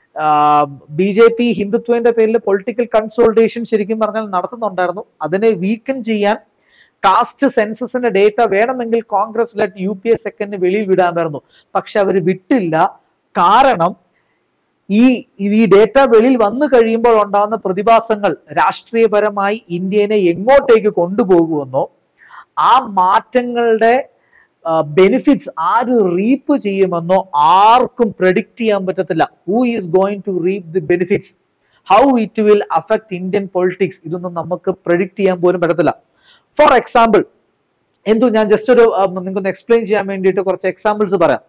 ബി ജെ പി ഹിന്ദുത്വന്റെ പേരിൽ പൊളിറ്റിക്കൽ കൺസോൾട്ടേഷൻ ശരിക്കും പറഞ്ഞാൽ നടത്തുന്നുണ്ടായിരുന്നു അതിനെ വീക്കൻ ചെയ്യാൻ കാസ്റ്റ് സെൻസസിന്റെ ഡേറ്റ വേണമെങ്കിൽ Congress led U P A സെക്കൻഡിന് വെളിയിൽ വിടാമായിരുന്നു പക്ഷെ അവർ വിട്ടില്ല കാരണം ഈ ഈ ഡേറ്റ വെളിയിൽ വന്നു കഴിയുമ്പോൾ ഉണ്ടാകുന്ന പ്രതിഭാസങ്ങൾ രാഷ്ട്രീയപരമായി ഇന്ത്യനെ എങ്ങോട്ടേക്ക് കൊണ്ടുപോകുമെന്നോ ആ മാറ്റങ്ങളുടെ ബെനിഫിറ്റ്സ് ആര് റീപ്പ് ചെയ്യുമെന്നോ ആർക്കും പ്രഡിക്റ്റ് ചെയ്യാൻ പറ്റത്തില്ല who is going to reap the benefits how it will affect Indian politics ഇതൊന്നും നമുക്ക് പ്രഡിക്റ്റ് ചെയ്യാൻ പോലും പറ്റത്തില്ല ഫോർ എക്സാമ്പിൾ എന്തു ഞാൻ ജസ്റ്റ് ഒരു നിങ്ങൾക്ക് എക്സ്പ്ലെയിൻ ചെയ്യാൻ വേണ്ടിയിട്ട് കുറച്ച് എക്സാമ്പിൾസ് പറയാം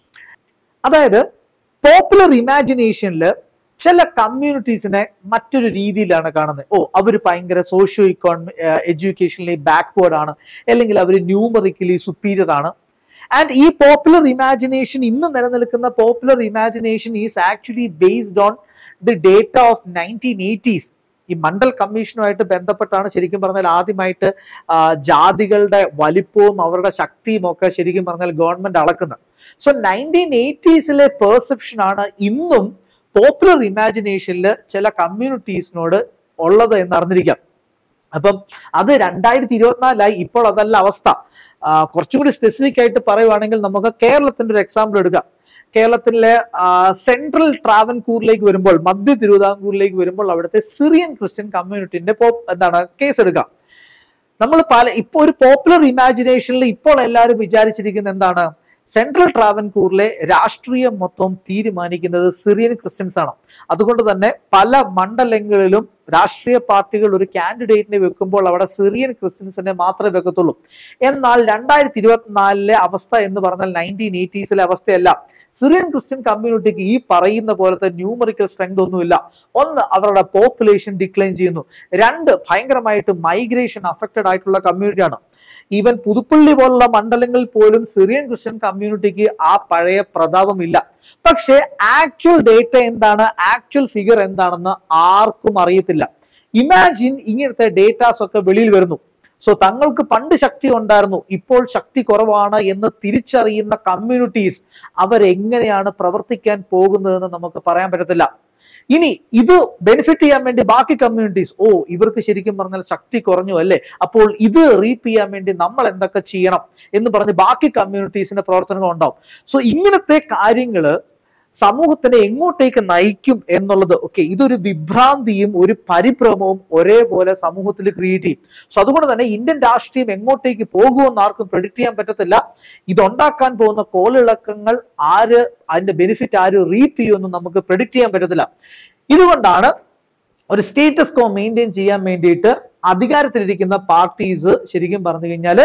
അതായത് പോപ്പുലർ ഇമാജിനേഷനിൽ ചില കമ്മ്യൂണിറ്റീസിനെ മറ്റൊരു രീതിയിലാണ് കാണുന്നത് ഓ അവർ ഭയങ്കര സോഷ്യോ ഇക്കോണമി എഡ്യൂക്കേഷനലി ബാക്ക്വേർഡ് ആണ് അല്ലെങ്കിൽ അവർ ന്യൂമറിക്കലി സുപ്പീരിയർ ആണ് ആൻഡ് ഈ പോപ്പുലർ ഇമാജിനേഷൻ ഇന്ന് നിലനിൽക്കുന്ന popular imagination is actually based on the data of nineteen eighties ഈ മണ്ഡൽ കമ്മീഷനുമായിട്ട് ബന്ധപ്പെട്ടാണ് ശരിക്കും പറഞ്ഞാൽ ആദ്യമായിട്ട് ആ, ജാതികളുടെ വലിപ്പവും അവരുടെ ശക്തിയും ഒക്കെ ശരിക്കും പറഞ്ഞാൽ ഗവൺമെന്റ് അളക്കുന്നത് സോ നയൻറ്റീൻ എയ്റ്റീസിലെ പെർസെപ്ഷൻ ആണ് ഇന്നും പോപ്പുലർ ഇമാജിനേഷനിൽ ചില കമ്മ്യൂണിറ്റീസിനോട് ഉള്ളത് എന്ന് അറിഞ്ഞിരിക്കാം അപ്പം അത് രണ്ടായിരത്തി ഇരുപത്തിനാലായി ഇപ്പോൾ അതല്ല അവസ്ഥ ആ, കുറച്ചും കൂടി സ്പെസിഫിക് ആയിട്ട് പറയുവാണെങ്കിൽ നമുക്ക് കേരളത്തിന്റെ ഒരു എക്സാമ്പിൾ എടുക്കാം കേരളത്തിലെ ആ, സെൻട്രൽ ട്രാവൻകൂറിലേക്ക് വരുമ്പോൾ മധ്യ തിരുവിതാംകൂറിലേക്ക് വരുമ്പോൾ അവിടുത്തെ സിറിയൻ ക്രിസ്ത്യൻ കമ്മ്യൂണിറ്റിന്റെ പോ- എന്താണ് കേസ് എടുക്കാം നമ്മൾ പല ഇപ്പോൾ ഒരു പോപ്പുലർ ഇമാജിനേഷനിൽ ഇപ്പോൾ എല്ലാവരും വിചാരിച്ചിരിക്കുന്നത് എന്താണ് സെൻട്രൽ ട്രാവൻകൂറിലെ രാഷ്ട്രീയം മൊത്തം തീരുമാനിക്കുന്നത് സിറിയൻ ക്രിസ്ത്യൻസ് ആണ് അതുകൊണ്ട് തന്നെ പല മണ്ഡലങ്ങളിലും രാഷ്ട്രീയ പാർട്ടികൾ ഒരു കാൻഡിഡേറ്റിനെ വെക്കുമ്പോൾ അവിടെ സിറിയൻ ക്രിസ്ത്യൻസിനെ മാത്രമേ വെക്കത്തുള്ളൂ എന്നാൽ രണ്ടായിരത്തി ഇരുപത്തിനാലിലെ അവസ്ഥ എന്ന് പറഞ്ഞാൽ നയൻറ്റീൻ എയ്റ്റീസിലെ അവസ്ഥയല്ല സിറിയൻ ക്രിസ്ത്യൻ കമ്മ്യൂണിറ്റിക്ക് ഈ പറയുന്ന പോലത്തെ ന്യൂമറിക്കൽ സ്ട്രെങ്ത് ഒന്നുമില്ല ഒന്ന് അവരുടെ പോപ്പുലേഷൻ ഡിക്ലൈൻ ചെയ്യുന്നു രണ്ട് ഭയങ്കരമായിട്ട് മൈഗ്രേഷൻ അഫക്റ്റഡ് ആയിട്ടുള്ള കമ്മ്യൂണിറ്റിയാണ് ഈവൻ പുതുപ്പള്ളി പോലുള്ള മണ്ഡലങ്ങളിൽ പോലും സിറിയൻ ക്രിസ്ത്യൻ കമ്മ്യൂണിറ്റിക്ക് ആ പഴയ പ്രതാപമില്ല പക്ഷേ ആക്ച്വൽ ഡേറ്റ എന്താണ് ആക്ച്വൽ ഫിഗർ എന്താണെന്ന് ആർക്കും അറിയത്തില്ല ഇമാജിൻ ഇങ്ങനത്തെ ഡേറ്റാസ് ഒക്കെ വെളിയിൽ വരുന്നു സോ തങ്ങൾക്ക് പണ്ട് ശക്തി ഉണ്ടായിരുന്നു ഇപ്പോൾ ശക്തി കുറവാണ് എന്ന് തിരിച്ചറിയുന്ന കമ്മ്യൂണിറ്റീസ് അവരെങ്ങനെയാണ് പ്രവർത്തിക്കാൻ പോകുന്നതെന്ന് നമുക്ക് പറയാൻ പറ്റത്തില്ല ഇനി ഇത് ബെനിഫിറ്റ് ചെയ്യാൻ വേണ്ടി ബാക്കി കമ്മ്യൂണിറ്റീസ് ഓ ഇവർക്ക് ശരിക്കും പറഞ്ഞാൽ ശക്തി കുറഞ്ഞു അല്ലേ അപ്പോൾ ഇത് റീപ്പ് ചെയ്യാൻ വേണ്ടി നമ്മൾ എന്തൊക്കെ ചെയ്യണം എന്ന് പറഞ്ഞ് ബാക്കി കമ്മ്യൂണിറ്റീസിന്റെ പ്രവർത്തനങ്ങൾ ഉണ്ടാവും സോ ഇങ്ങനത്തെ കാര്യങ്ങള് സമൂഹത്തിനെ എങ്ങോട്ടേക്ക് നയിക്കും എന്നുള്ളത് ഓക്കെ ഇതൊരു വിഭ്രാന്തിയും ഒരു പരിഭ്രമവും ഒരേപോലെ സമൂഹത്തിൽ ക്രിയേറ്റ് ചെയ്യും സോ അതുകൊണ്ട് തന്നെ ഇന്ത്യൻ രാഷ്ട്രീയം എങ്ങോട്ടേക്ക് പോകുമെന്ന് ആർക്കും പ്രഡിക്ട് ചെയ്യാൻ പറ്റത്തില്ല ഇതുണ്ടാക്കാൻ പോകുന്ന കോളിളക്കങ്ങൾ ആര് അതിന്റെ ബെനിഫിറ്റ് ആര് റീപ്പ് ചെയ്യുമെന്ന് നമുക്ക് പ്രഡിക്ട് ചെയ്യാൻ പറ്റത്തില്ല ഇതുകൊണ്ടാണ് ഒരു സ്റ്റേറ്റസ് കോ മെയിൻറ്റെയിൻ ചെയ്യാൻ വേണ്ടിയിട്ട് അധികാരത്തിലിരിക്കുന്ന പാർട്ടീസ് ശരിക്കും പറഞ്ഞു കഴിഞ്ഞാൽ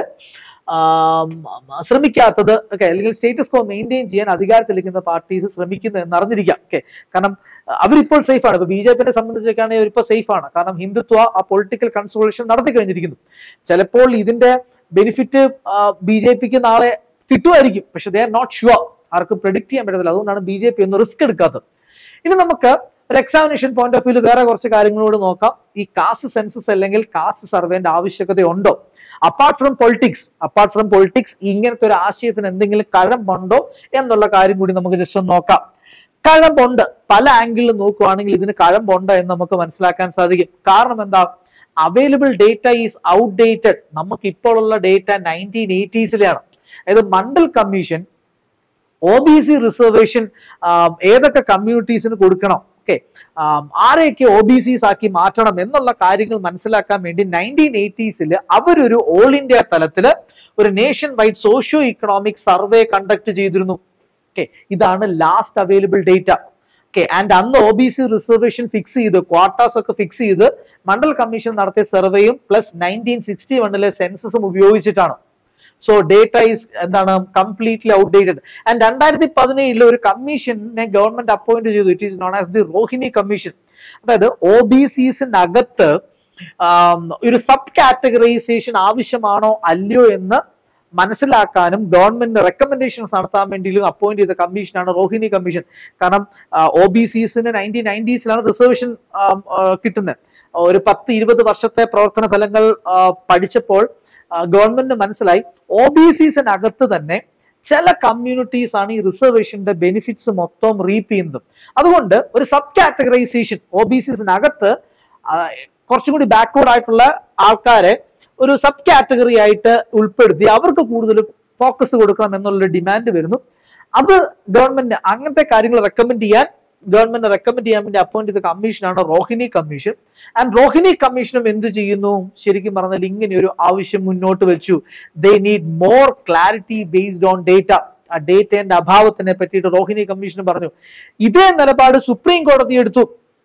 ശ്രമിക്കാത്തത് ഓക്കെ അല്ലെങ്കിൽ സ്റ്റേറ്റസ് കോ മെയിൻറ്റെയിൻ ചെയ്യാൻ അധികാരത്തിലിരിക്കുന്ന പാർട്ടീസ് ശ്രമിക്കുന്നത് എന്ന് അറിഞ്ഞിരിക്കാം ഓക്കെ കാരണം അഹ് അവരിപ്പോൾ സേഫ് ആണ് ഇപ്പൊ ബി ജെ പിനെ സംബന്ധിച്ചൊക്കെയാണെങ്കിൽ അവരിപ്പോൾ സേഫ് ആണ് കാരണം ഹിന്ദുത്വ ആ പൊളിറ്റിക്കൽ കൺസോളേഷൻ നടത്തി കഴിഞ്ഞിരിക്കുന്നു ചിലപ്പോൾ ഇതിന്റെ ബെനിഫിറ്റ് ബി ജെ പിക്ക് നാളെ കിട്ടുമായിരിക്കും പക്ഷെ ദേ ആർ നോട്ട് ഷുവർ ആർക്കും പ്രഡിക്ട് ചെയ്യാൻ പറ്റത്തില്ല അതുകൊണ്ടാണ് ബി ജെ പി ഒന്ന് റിസ്ക് എടുക്കാത്തത് ഇനി നമുക്ക് ഒരു എക്സാമിനേഷൻ പോയിന്റ് ഓഫ് വ്യൂ വേറെ കുറച്ച് കാര്യങ്ങളോട് നോക്കാം ഈ കാസ്റ്റ് സെൻസസ് അല്ലെങ്കിൽ കാസ്റ്റ് സർവേന്റെ ആവശ്യകതയുണ്ടോ apart from politics apart from politics ഇങ്ങനത്തെ ഒരു ആശയത്തിന് എന്തെങ്കിലും കഴമ്പുണ്ടോ എന്നുള്ള കാര്യം കൂടി നമുക്ക് ജസ്റ്റ് ഒന്ന് നോക്കാം കഴമ്പുണ്ട് പല ആംഗിളിൽ നോക്കുവാണെങ്കിൽ ഇതിന് കഴമ്പുണ്ട് എന്ന് നമുക്ക് മനസ്സിലാക്കാൻ സാധിക്കും കാരണം എന്താ അവൈലബിൾ ഡേറ്റ ഈസ് ഔട്ട്ഡേറ്റഡ് നമുക്ക് ഇപ്പോൾ ഉള്ള ഡേറ്റ നയൻറ്റീൻ എയ്റ്റീസിലാണ് അതായത് Mandal commission O B C reservation ഏതൊക്കെ കമ്മ്യൂണിറ്റീസിന് കൊടുക്കണം ഓക്കെ ആരെയൊക്കെ ഒ ബി സിസ് ആക്കി മാറ്റണം എന്നുള്ള കാര്യങ്ങൾ മനസ്സിലാക്കാൻ വേണ്ടി നയൻറ്റീൻ എയ്റ്റീസിൽ അവരൊരു ഓൾ ഇന്ത്യ തലത്തിൽ ഒരു nationwide socio economic survey conduct ചെയ്തിരുന്നു ഓക്കെ ഇതാണ് last available data okay and അന്ന് O B C reservation fix ചെയ്ത് ക്വാർട്ടേഴ്സ് ഒക്കെ ഫിക്സ് ചെയ്ത് മണ്ഡൽ കമ്മീഷൻ നടത്തിയ സർവേയും പ്ലസ് നയൻറ്റീൻ സിക്സ്റ്റി വണ്ണിലെ സെൻസസും ഉപയോഗിച്ചിട്ടാണ് സോ ഡേറ്റ ഈസ് എന്താണ് കംപ്ലീറ്റ്ലി ഔട്ട്ഡേറ്റഡ് ആൻഡ് രണ്ടായിരത്തി പതിനേഴിൽ ഒരു കമ്മീഷനെ ഗവൺമെന്റ് അപ്പോയിന്റ് ചെയ്തു it is known as the Rohini commission അതായത് ഒ ബി സിസിനകത്ത് ഒരു സബ് കാറ്റഗറൈസേഷൻ ആവശ്യമാണോ അല്ലയോ എന്ന് മനസ്സിലാക്കാനും ഗവൺമെന്റ് റെക്കമെൻഡേഷൻസ് നടത്താൻ വേണ്ടിയും അപ്പോയിന്റ് ചെയ്ത കമ്മീഷനാണ് റോഹിണി കമ്മീഷൻ കാരണം ഒ ബി സിസിന് നയൻറ്റീൻ നയൻറ്റീസിലാണ് റിസർവേഷൻ കിട്ടുന്നത് ഒരു പത്ത് ഇരുപത് വർഷത്തെ പ്രവർത്തന ഫലങ്ങൾ ആ, പഠിച്ചപ്പോൾ ഗവൺമെന്റ് മനസ്സിലായി ഒ ബി സിസിനകത്ത് തന്നെ ചില കമ്മ്യൂണിറ്റീസ് ആണ് ഈ റിസർവേഷന്റെ ബെനിഫിറ്റ്സ് മൊത്തം റീപ്പ് ചെയ്യുന്നത് അതുകൊണ്ട് ഒരു സബ് കാറ്റഗറൈസേഷൻ ഒ ബി സിസിനകത്ത് കുറച്ചും കൂടി ബാക്ക്വേർഡ് ആയിട്ടുള്ള ആൾക്കാരെ ഒരു സബ് കാറ്റഗറി ആയിട്ട് ഉൾപ്പെടുത്തി അവർക്ക് കൂടുതൽ ഫോക്കസ് കൊടുക്കണം എന്നുള്ള ഡിമാൻഡ് വരുന്നു അത് ഗവൺമെന്റ് അങ്ങനത്തെ കാര്യങ്ങൾ റെക്കമെൻഡ് ചെയ്യാൻ ഗവൺമെന്റ് റെക്കമെൻഡ് ചെയ്യാൻ വേണ്ടി അപ്പോയിന്റ് ചെയ്ത കമ്മീഷനാണ് റോഹിണി കമ്മീഷൻ ആൻഡ് റോഹിണി കമ്മീഷനും എന്ത് ചെയ്യുന്നു ശരിക്കും പറഞ്ഞാൽ ഇങ്ങനെ ഒരു ആവശ്യം മുന്നോട്ട് വെച്ചു they need more clarity based on data ആ ഡേറ്റയുടെ അഭാവത്തിനെ പറ്റിയിട്ട് റോഹിണി കമ്മീഷൻ പറഞ്ഞു ഇതേ നിലപാട് സുപ്രീം കോടതി എടുത്തു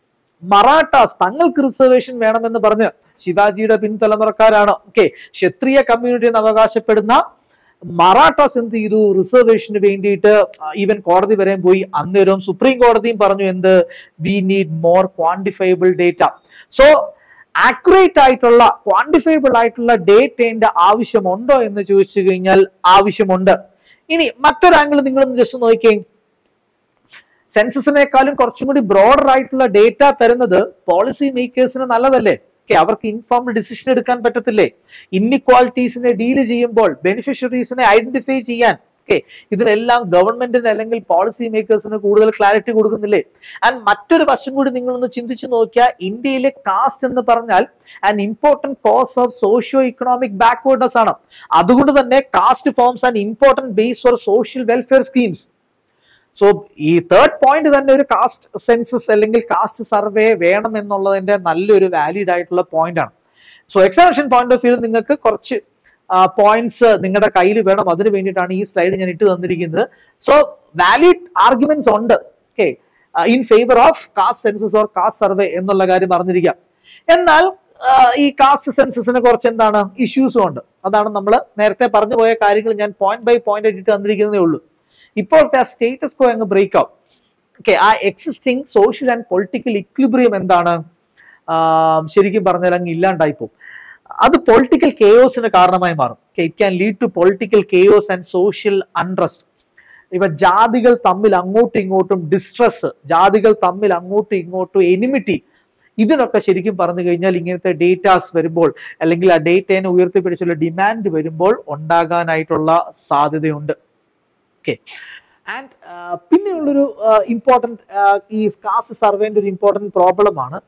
മറാഠാസ് തങ്ങൾക്ക് റിസർവേഷൻ വേണമെന്ന് പറഞ്ഞ് ശിവാജിയുടെ പിൻതലമുറക്കാരാണ് ഓക്കെ ക്ഷത്രിയ കമ്മ്യൂണിറ്റി എന്ന് അവകാശപ്പെടുന്ന മറാഠാസ് എന്ത് ചെയ്തു റിസർവേഷന് വേണ്ടിയിട്ട് ഈവൻ കോടതി വരെ പോയി അന്നേരവും സുപ്രീം കോടതിയും പറഞ്ഞു എന്ത് we need more quantifiable data so accurate ആയിട്ടുള്ള ക്വാണ്ടിഫൈബിൾ ആയിട്ടുള്ള ഡേറ്റയുടെ ആവശ്യമുണ്ടോ എന്ന് ചോദിച്ചു കഴിഞ്ഞാൽ ആവശ്യമുണ്ട് ഇനി മറ്റൊരു ആംഗിൾ നിങ്ങളൊന്ന് ജസ്റ്റ് നോക്കിയേ സെൻസസിനേക്കാളും കുറച്ചും കൂടി ബ്രോഡർ ആയിട്ടുള്ള ഡേറ്റ തരുന്നത് പോളിസി മേക്കേഴ്സിന് നല്ലതല്ലേ ഓക്കെ അവർക്ക് ഇൻഫോംഡ് ഡിസിഷൻ എടുക്കാൻ പറ്റത്തില്ലേ ഇന്നിക്വാളിറ്റീസിനെ ഡീല് ചെയ്യുമ്പോൾ ബെനിഫിഷ്യറീസിനെ ഐഡന്റിഫൈ ചെയ്യാൻ ഓക്കെ ഇതിനെല്ലാം ഗവൺമെന്റിന് അല്ലെങ്കിൽ പോളിസി മേക്കേഴ്സിന് കൂടുതൽ ക്ലാരിറ്റി കൊടുക്കുന്നില്ലേ ആൻഡ് മറ്റൊരു വശം കൂടി നിങ്ങളൊന്ന് ചിന്തിച്ചു നോക്കിയാൽ ഇന്ത്യയിലെ കാസ്റ്റ് എന്ന് പറഞ്ഞാൽ an important cause of socio economic backwardness ആണ് അതുകൊണ്ട് തന്നെ caste forms an important base for social welfare schemes so ഈ തേർഡ് പോയിന്റ് തന്നെ ഒരു കാസ്റ്റ് സെൻസസ് അല്ലെങ്കിൽ കാസ്റ്റ് സർവേ വേണം എന്നുള്ളതിന്റെ നല്ലൊരു വാലിഡ് ആയിട്ടുള്ള പോയിന്റ് ആണ് so examination point of view നിങ്ങൾക്ക് കുറച്ച് പോയിന്റ്സ് നിങ്ങളുടെ കയ്യിൽ വേണം അതിന് വേണ്ടിയിട്ടാണ് ഈ സ്ലൈഡ് ഞാൻ ഇട്ട് തന്നിരിക്കുന്നത് സോ വാലിഡ് ആർഗ്യുമെന്റ്സ് ഉണ്ട് okay in favour of caste census or caste survey എന്നുള്ള കാര്യം അറിഞ്ഞിരിക്കാം എന്നാൽ ആ, ഈ കാസ്റ്റ് സെൻസസിന് കുറച്ച് എന്താണ് ഇഷ്യൂസും ഉണ്ട് അതാണ് നമ്മൾ നേരത്തെ പറഞ്ഞു പോയ കാര്യങ്ങൾ ഞാൻ പോയിന്റ് ബൈ പോയിന്റ് ഇട്ട് തന്നിരിക്കുന്നതേ ഉള്ളൂ ഇപ്പോഴത്തെ ആ സ്റ്റേറ്റസ് കോ അങ്ങ് ബ്രേക്ക് ആവും ഓക്കെ ആ existing social and political equilibrium എന്താണ് ആ, ശരിക്കും പറഞ്ഞാൽ അങ്ങ് ഇല്ലാണ്ടായി പോകും അത് പൊളിറ്റിക്കൽ കെയോസിന് കാരണമായി മാറും it can lead to political chaos and social untrust ഇവ ജാതികൾ തമ്മിൽ അങ്ങോട്ടും ഇങ്ങോട്ടും ഡിസ്ട്രസ് ജാതികൾ തമ്മിൽ അങ്ങോട്ടും ഇങ്ങോട്ടും എനിമിറ്റി ഇതിനൊക്കെ ശരിക്കും പറഞ്ഞു കഴിഞ്ഞാൽ ഇങ്ങനത്തെ ഡേറ്റാസ് വരുമ്പോൾ അല്ലെങ്കിൽ ആ ഡേറ്റേനെ ഉയർത്തിപ്പിടിച്ചുള്ള ഡിമാൻഡ് വരുമ്പോൾ ഉണ്ടാകാനായിട്ടുള്ള സാധ്യതയുണ്ട് ഓക്കെ ആൻഡ് പിന്നെയുള്ളൊരു ഇമ്പോർട്ടൻറ്റ് ഈ കാസ്റ്റ് സർവേന്റെ ഒരു ഇമ്പോർട്ടൻറ്റ് പ്രോബ്ലമാണ്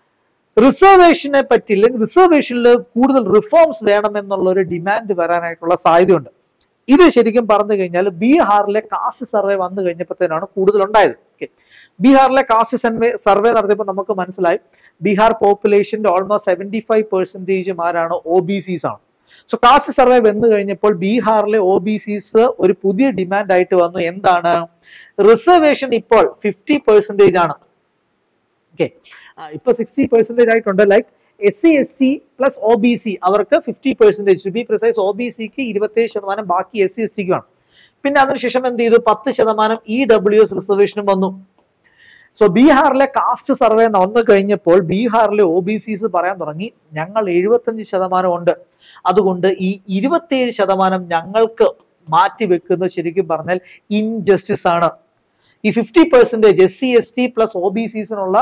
റിസർവേഷനെ പറ്റി അല്ലെങ്കിൽ റിസർവേഷനിൽ കൂടുതൽ റിഫോംസ് വേണമെന്നുള്ള ഒരു ഡിമാൻഡ് വരാനായിട്ടുള്ള സാധ്യതയുണ്ട് ഇത് ശരിക്കും പറഞ്ഞു കഴിഞ്ഞാൽ ബീഹാറിലെ കാസ്റ്റ് സർവേ വന്നു കഴിഞ്ഞപ്പോഴത്തേനാണ് കൂടുതൽ ഉണ്ടായത് Okay. ബീഹാറിലെ കാസ്റ്റ് സർവേ സർവേ നടത്തിയപ്പോൾ നമുക്ക് മനസ്സിലായി ബീഹാർ പോപ്പുലേഷന്റെ ഓൾമോസ്റ്റ് സെവന്റി ഫൈവ് പെർസെന്റേജും ആരാണ് ഒ ബി സീസ് ആണ് സോ കാസ്റ്റ് സർവേ വന്നു കഴിഞ്ഞപ്പോൾ ബീഹാറിലെ ഒ ബി സീസ് ഒരു പുതിയ ഡിമാൻഡ് ആയിട്ട് വന്നു എന്താണ് റിസർവേഷൻ ഇപ്പോൾ ഫിഫ്റ്റി പെർസെന്റേജ് ആണ് ഓക്കെ ഇപ്പൊ സിക്സ്റ്റി പെർസെന്റേജ് ആയിട്ടുണ്ട് like S C S T plus O B C അവർക്ക് fifty percentage to be precise O B സിക്ക് ഇരുപത്തേഴ് ശതമാനം ബാക്കി എസ് സി എസ് ടിക്ക് വേണം പിന്നെ അതിനുശേഷം എന്ത് ചെയ്തു പത്ത് ശതമാനം ഇ ഡബ്ല്യു എസ് റിസർവേഷനും വന്നു സോ ബീഹാറിലെ കാസ്റ്റ് സർവേ വന്നു കഴിഞ്ഞപ്പോൾ ബീഹാറിലെ ഒ ബി സിസ് പറയാൻ തുടങ്ങി ഞങ്ങൾ എഴുപത്തഞ്ച് ശതമാനം ഉണ്ട് അതുകൊണ്ട് ഈ ഇരുപത്തേഴ് ശതമാനം ഞങ്ങൾക്ക് മാറ്റി വെക്കുന്നത് ശരിക്കും പറഞ്ഞാൽ ഇൻജസ്റ്റിസ് ആണ് ഈ fifty percentage S C S T plus O B സിസിനുള്ള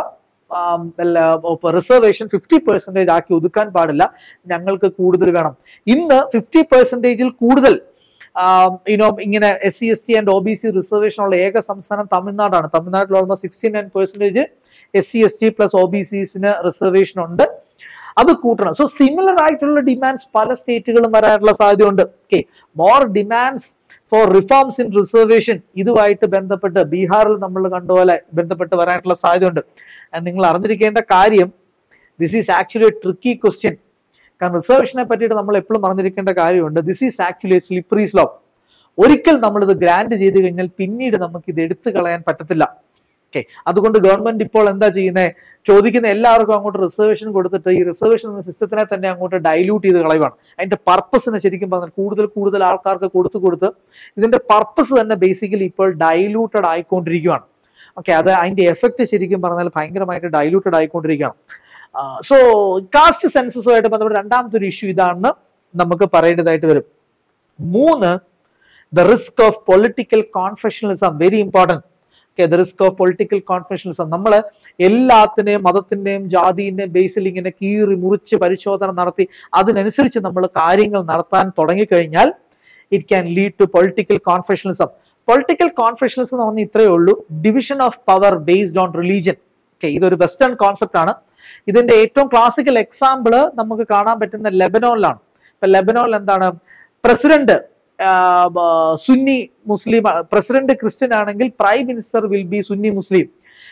റിസർവേഷൻ ഫിഫ്റ്റി പെർസെന്റേജ് ആക്കി ഒതുക്കാൻ പാടില്ല ഞങ്ങൾക്ക് കൂടുതൽ വേണം ഇന്ന് ഫിഫ്റ്റി പെർസെന്റേജിൽ കൂടുതൽ യുനോ ഇങ്ങനെ S C S T and O B C reservation ഉള്ള ഏക സംസ്ഥാനം തമിഴ്നാടാണ് തമിഴ്നാട്ടിൽ almost sixty nine percentage S C S T plus O B സിസിന് റിസർവേഷൻ ഉണ്ട് അത് കൂട്ടണം സോ സിമിലർ ആയിട്ടുള്ള ഡിമാൻഡ്സ് പല സ്റ്റേറ്റുകളും വരാനുള്ള സാധ്യതയുണ്ട് okay more demands for reforms in reservation ഇതുമായിട്ട് ബന്ധപ്പെട്ട് ബീഹാറിൽ നമ്മൾ കണ്ടുപോലെ ബന്ധപ്പെട്ട് വരാനുള്ള സാധ്യതയുണ്ട് And നിങ്ങൾ അറിഞ്ഞിരിക്കേണ്ട കാര്യം this is actually a tricky question കാരണം റിസർവേഷനെ പറ്റിയിട്ട് നമ്മൾ എപ്പോഴും അറിഞ്ഞിരിക്കേണ്ട കാര്യമുണ്ട് this is actually slippery slope ഒരിക്കൽ നമ്മൾ ഇത് ഗ്രാൻഡ് ചെയ്ത് കഴിഞ്ഞാൽ പിന്നീട് നമുക്ക് ഇത് എടുത്തു കളയാൻ പറ്റത്തില്ല ഓക്കെ അതുകൊണ്ട് ഗവൺമെന്റ് ഇപ്പോൾ എന്താ ചെയ്യുന്നത് ചോദിക്കുന്ന എല്ലാവർക്കും അങ്ങോട്ട് റിസർവേഷൻ കൊടുത്തിട്ട് ഈ റിസർവേഷൻ എന്ന സിസ്റ്റത്തിനെ തന്നെ അങ്ങോട്ട് ഡൈല്യൂട്ട് ചെയ്ത് കളയുവാണ് അതിന്റെ പർപ്പസിന് ശരിക്കും പറഞ്ഞാൽ കൂടുതൽ കൂടുതൽ ആൾക്കാർക്ക് കൊടുത്തു കൊടുത്ത് ഇതിന്റെ പർപ്പസ് തന്നെ ബേസിക്കലി ഇപ്പോൾ ഡൈല്യൂട്ടഡ് ആയിക്കൊണ്ടിരിക്കുകയാണ് ഓക്കെ അത് അതിന്റെ എഫക്ട് ശരിക്കും പറഞ്ഞാൽ ഭയങ്കരമായിട്ട് ഡൈല്യൂട്ടഡ് ആയിക്കൊണ്ടിരിക്കുകയാണ് സോ കാസ്റ്റ് സെൻസസുമായിട്ട് ബന്ധപ്പെട്ട രണ്ടാമത്തെ ഒരു ഇഷ്യൂ ഇതാണെന്ന് നമുക്ക് പറയേണ്ടതായിട്ട് വരും മൂന്ന് the risk of political confessionalism very important okay the risk of political confessionalism നമ്മൾ എല്ലാത്തിനെയും മതത്തിന്റെയും ജാതിന്റെയും ബേസിൽ ഇങ്ങനെ കീറി മുറിച്ച് പരിശോധന നടത്തി അതിനനുസരിച്ച് നമ്മൾ കാര്യങ്ങൾ നടത്താൻ തുടങ്ങിക്കഴിഞ്ഞാൽ it can lead to political confessionalism political confessionalism എന്ന് പറഞ്ഞാൽ ഇത്രയേ ഉള്ളൂ division of power based on religion okay ഇതൊരു വെസ്റ്റേൺ കോൺസെപ്റ്റ് ആണ് ഇതിന്റെ ഏറ്റവും ക്ലാസിക്കൽ എക്സാമ്പിൾ നമുക്ക് കാണാൻ പറ്റുന്ന ലെബനോനിലാണ് ഇപ്പൊ ലെബനോനിൽ എന്താണ് president Sunni Muslim president Christian ആണെങ്കിൽ prime minister will be Sunni Muslim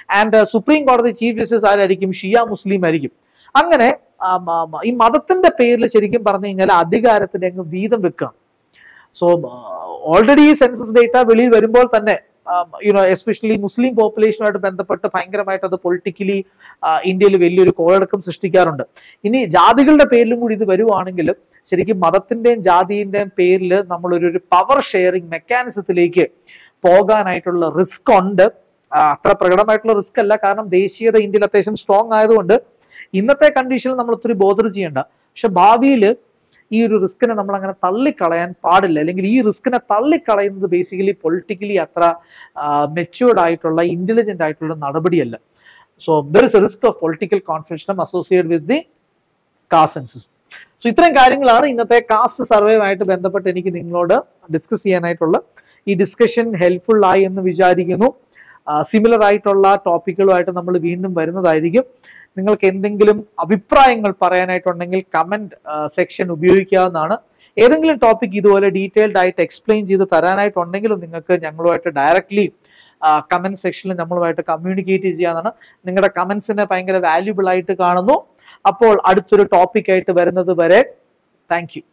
and supreme കോടതി ചീഫ് ജസ്റ്റിസ് ആരായിരിക്കും ഷിയ മുസ്ലിം ആയിരിക്കും അങ്ങനെ ആം, ആം, ഈ മതത്തിന്റെ പേരിൽ ശരിക്കും പറഞ്ഞു കഴിഞ്ഞാൽ അധികാരത്തിന്റെ അങ്ങ് വീതം വെക്കുകയാണ് സോ ഓൾറെഡി ഈ സെൻസസ് ഡേറ്റ വെളിയിൽ വരുമ്പോൾ തന്നെ യുനോ എസ്പെഷ്യലി മുസ്ലിം പോപ്പുലേഷനുമായിട്ട് ബന്ധപ്പെട്ട് ഭയങ്കരമായിട്ട് അത് പൊളിറ്റിക്കലി ഇന്ത്യയിൽ വലിയൊരു കോളടക്കം സൃഷ്ടിക്കാറുണ്ട് ഇനി ജാതികളുടെ പേരിലും കൂടി ഇത് വരുവാണെങ്കിൽ ശരിക്കും മതത്തിന്റെയും ജാതിന്റെയും പേരിൽ നമ്മൾ ഒരു ഒരു പവർ ഷെയറിംഗ് മെക്കാനിസത്തിലേക്ക് പോകാനായിട്ടുള്ള റിസ്ക് ഉണ്ട് ആ, അത്ര പ്രകടമായിട്ടുള്ള റിസ്ക് അല്ല കാരണം ദേശീയത ഇന്ത്യയിൽ അത്യാവശ്യം സ്ട്രോങ് ആയതുകൊണ്ട് ഇന്നത്തെ കണ്ടീഷനിൽ നമ്മൾ ഒത്തിരി ബോധർ ചെയ്യേണ്ട പക്ഷെ ഭാവിയിൽ ഈ ഒരു റിസ്കിനെ നമ്മൾ അങ്ങനെ തള്ളിക്കളയാൻ പാടില്ല അല്ലെങ്കിൽ ഈ റിസ്കിനെ തള്ളിക്കളയുന്നത് ബേസിക്കലി പൊളിറ്റിക്കലി അത്ര മെച്യൂർഡ് ആയിട്ടുള്ള ഇന്റലിജന്റ് ആയിട്ടുള്ള നടപടിയല്ല so there is a risk of political കോൺഫിഡൻസും associate with the caste census so ഇത്രയും കാര്യങ്ങളാണ് ഇന്നത്തെ കാസ്റ്റ് സർവേയുമായിട്ട് ബന്ധപ്പെട്ട് എനിക്ക് നിങ്ങളോട് ഡിസ്കസ് ചെയ്യാനായിട്ടുള്ള ഈ ഡിസ്കഷൻ ഹെൽപ്ഫുൾ ആയി എന്ന് വിചാരിക്കുന്നു സിമിലർ ആയിട്ടുള്ള ടോപ്പിക്കുകളുമായിട്ട് നമ്മൾ വീണ്ടും വരുന്നതായിരിക്കും നിങ്ങൾക്ക് എന്തെങ്കിലും അഭിപ്രായങ്ങൾ പറയാനായിട്ടുണ്ടെങ്കിൽ കമന്റ് സെക്ഷൻ ഉപയോഗിക്കാവുന്നതാണ് ഏതെങ്കിലും ടോപ്പിക് ഇതുപോലെ ഡീറ്റെയിൽഡ് ആയിട്ട് എക്സ്പ്ലെയിൻ ചെയ്ത് തരാനായിട്ടുണ്ടെങ്കിലും നിങ്ങൾക്ക് ഞങ്ങളുമായിട്ട് ഡയറക്ട്ലി കമന്റ് സെക്ഷനിൽ നമ്മളുമായിട്ട് കമ്മ്യൂണിക്കേറ്റ് ചെയ്യാനാണ് നിങ്ങളുടെ കമന്റ്സിനെ ഭയങ്കര വാല്യുബിൾ ആയിട്ട് കാണുന്നു അപ്പോൾ അടുത്തൊരു ടോപ്പിക് ആയിട്ട് വരുന്നത് വരെ താങ്ക് യു